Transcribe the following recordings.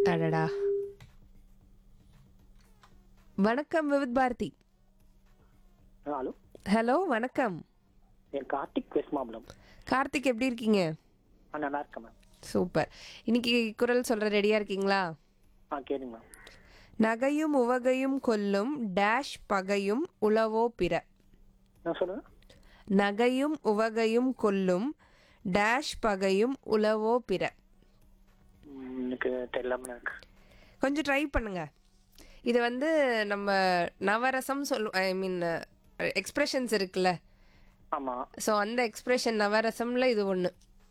அடடா வணக்கம் Vividh Bharathi hello hello வணக்கம் என் கார்த்திக் வெஸ்ட் மாம்பலம் கார்த்திக் எப்படி இருக்கீங்க ஆ நல்லா இருக்கேன் மேம் சூப்பர் இன்னைக்கு குரல் சொல்ற ரெடியா இருக்கீங்களா ஆ கேளுங்க மேம் நகையும் உவகையும் கொல்லும் டேஷ் பகையும் உளவோ பிற நான் சொல்லுங்க நகையும் உவகையும் கொல்லும் டேஷ் பகையும் உளவோ பிற ம், எனக்கு தெரியல எனக்கு கொஞ்சம் ட்ரை பண்ணுங்க இது வந்து நம்ம நவரசம் சொல் ஐ மீன் எக்ஸ்பிரஷன்ஸ் இருக்குல்ல ஆமாம் ஸோ அந்த எக்ஸ்பிரஷன் நவரசம்ல இது ஒன்று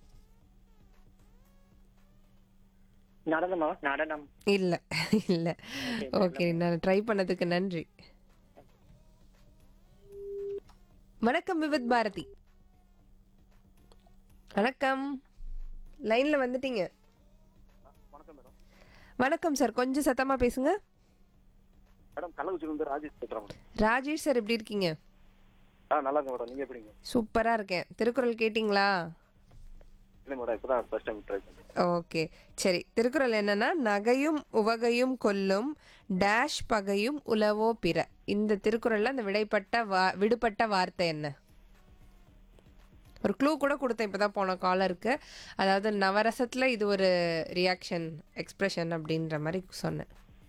நடனமா நடனம் இல்லை இல்லை ஓகே நான் ட்ரை பண்ணதுக்கு நன்றி வணக்கம் விவித் பாரதி வணக்கம் லைன்ல வந்துட்டீங்க வணக்கம் மேடம் வணக்கம் சார் கொஞ்சம் சத்தமா பேசுங்க மேடம் கள்ளக்குறிச்சியிலிருந்து ராஜேஷ் பேசுகிறேன் மேடம் ராஜேஷ் சார் எப்படி இருக்கீங்க ஆ நல்லா இருக்கேன் மேடம் நீங்கள் எப்படிங்க சூப்பரா இருக்கேன் திருக்குறள் கேட்டிங்களா இல்லை மேடம் இப்போ தான் ஃபர்ஸ்ட் டைம் ட்ரை பண்ணுறேன் ஓகே சரி திருக்குறள் என்னன்னா நகையும் உவகையும் கொல்லும் டேஷ் பகையும் உலவோ பிற இந்த திருக்குறள்ல அந்த விடைப்பட்ட வா விடுபட்ட வார்த்தை என்ன ஒரு க்ளூ கூட கொடுத்தேன் இப்பதான் போன காலருக்கு அதாவது நவரசத்துல இது ஒரு ரியாக்ஷன் எக்ஸ்பிரஷன் அப்படின்ற மாதிரி சொன்னேன்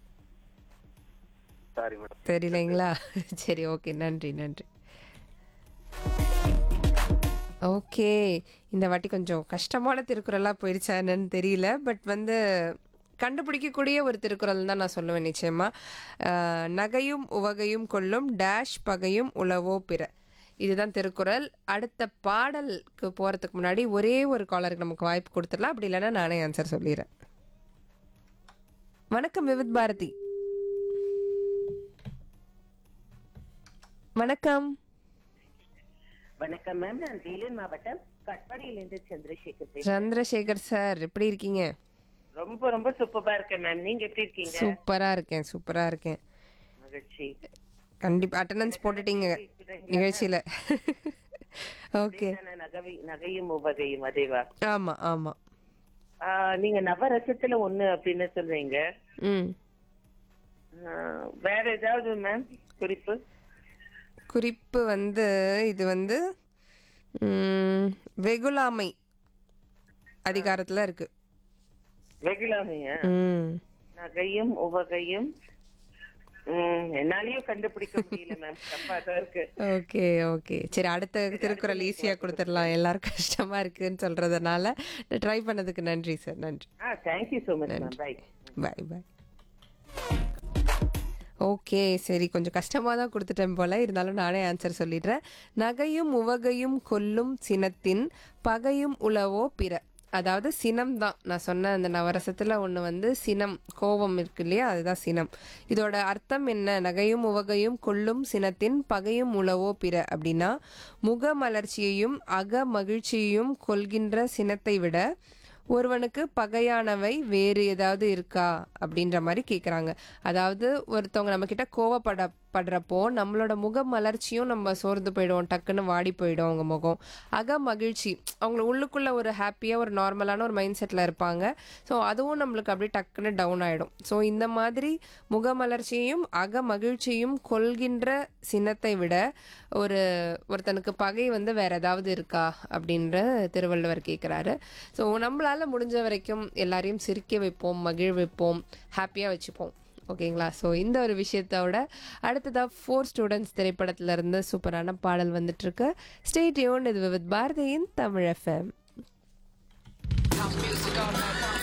சாரி மேடம் தெரியலைங்களா சரி ஓகே நன்றி நன்றி ஓகே இந்த வாட்டி கொஞ்சம் கஷ்டமான திருக்குறளாக போயிடுச்சா என்னன்னு தெரியல பட் வந்து கண்டுபிடிக்கக்கூடிய ஒரு திருக்குறள் தான் நான் சொல்லுவேன் நிச்சயமா அஹ், நகையும் உவகையும் கொள்ளும் டேஷ் பகையும் உளவோ பிற இதுதான் திருக்குறள் அடுத்த பாடலுக்கு போகிறதுக்கு முன்னாடி ஒரே ஒரு காலருக்கு நமக்கு வாய்ப்பு கொடுத்துடலாம் அப்படி இல்லைன்னா நானே ஆன்சர் சொல்லிடுறேன் வணக்கம் விவித் பாரதி வணக்கம் வணக்கம் மேம் நான் வேலூர் மாவட்டம் கட்பாடியிலிருந்து சந்திரசேகர் பேசுறேன் சந்திரசேகர் சார் எப்படி இருக்கீங்க ரொம்ப ரொம்ப சூப்பரா இருக்கேன் மேம் நீங்க எப்படி இருக்கீங்க சூப்பரா இருக்கேன் சூப்பரா இருக்கேன் மகிழ்ச்சி கண்டிப்பா அட்டண்டன்ஸ் போட்டுட்டீங்க நிகழ்ச்சியில ஓகே அதேதானே நகை நகையும் உவகையும் அதேவா ஆமா ஆமா ஆ, நீங்க நவரசத்துல ஒண்ணு அப்படின்னு சொல்றீங்க ம் ஆ, வேற ஏதாவது மேம் குறிப்பு குறிப்பு வந்து இது வந்து ம், வெகுளாமை அதிகாரத்துல இருக்கு வெகுலாமையா ம் நகையும் உவகையும் ம், என்னாலயும் கண்டுபிடிக்க முடியல மேம் தப்பா தான் இருக்கு ஓகே ஓகே சரி அடுத்த திருக்குறள் ஈஸியா கொடுத்துடலாம் எல்லாரும் கஷ்டமா இருக்குன்னு சொல்றதுனால ட்ரை பண்ணதுக்கு நன்றி சார் நன்றி ஆ thank you so much ma'am bye bye bye okay சரி கொஞ்சம் கஷ்டமாக தான் கொடுத்துட்டேன் போல இருந்தாலும் நானே ஆன்சர் சொல்லிடுறேன் நகையும் உவகையும் கொல்லும் சினத்தின் பகையும் உளவோ பிற அதாவது சினம் தான் நான் சொன்ன அந்த நவரசத்தில் ஒன்று வந்து சினம் கோபம் இருக்கு இல்லையா அதுதான் சினம் இதோட அர்த்தம் என்ன நகையும் உவகையும் கொல்லும் சினத்தின் பகையும் உளவோ பிற அப்படின்னா முக மலர்ச்சியையும் அக மகிழ்ச்சியையும் கொள்கின்ற சினத்தை விட ஒருவனுக்கு பகையானவை வேறு ஏதாவது இருக்கா அப்படின்ற மாதிரி கேட்குறாங்க அதாவது ஒருத்தவங்க நம்ம கிட்ட கோவப்பட படுறப்போ நம்மளோட முக மலர்ச்சியும் நம்ம சோர்ந்து போயிடும் டக்குன்னு வாடி போயிடும் அவங்க முகம் அக மகிழ்ச்சி அவங்கள உள்ளுக்குள்ள ஒரு ஹாப்பியாக ஒரு நார்மலான ஒரு மைண்ட் செட்டில் இருப்பாங்க ஸோ அதுவும் நம்மளுக்கு அப்படியே டக்குன்னு டவுன் ஆகிடும் ஸோ இந்த மாதிரி முக மலர்ச்சியையும் அக மகிழ்ச்சியும் கொள்கின்ற சினத்தை விட ஒரு ஒருத்தனுக்கு பகை வந்து வேற ஏதாவது இருக்கா அப்படின்ற திருவள்ளுவர் கேட்குறாரு ஸோ நம்மளால முடிஞ்ச வரைக்கும் எல்லாரையும் சிரிக்க வைப்போம் மகிழ் வைப்போம் ஹாப்பியாக வச்சுப்போம் ஓகேங்களா ஸோ இந்த ஒரு விஷயத்தோட அடுத்ததாக ஃபோர் ஸ்டூடெண்ட்ஸ் திரைப்படத்துல இருந்து சூப்பரான பாடல் வந்துட்டு இருக்கு ஸ்டேட் யூன் இது வித் பாரதியின் தமிழ் எஃப்எம்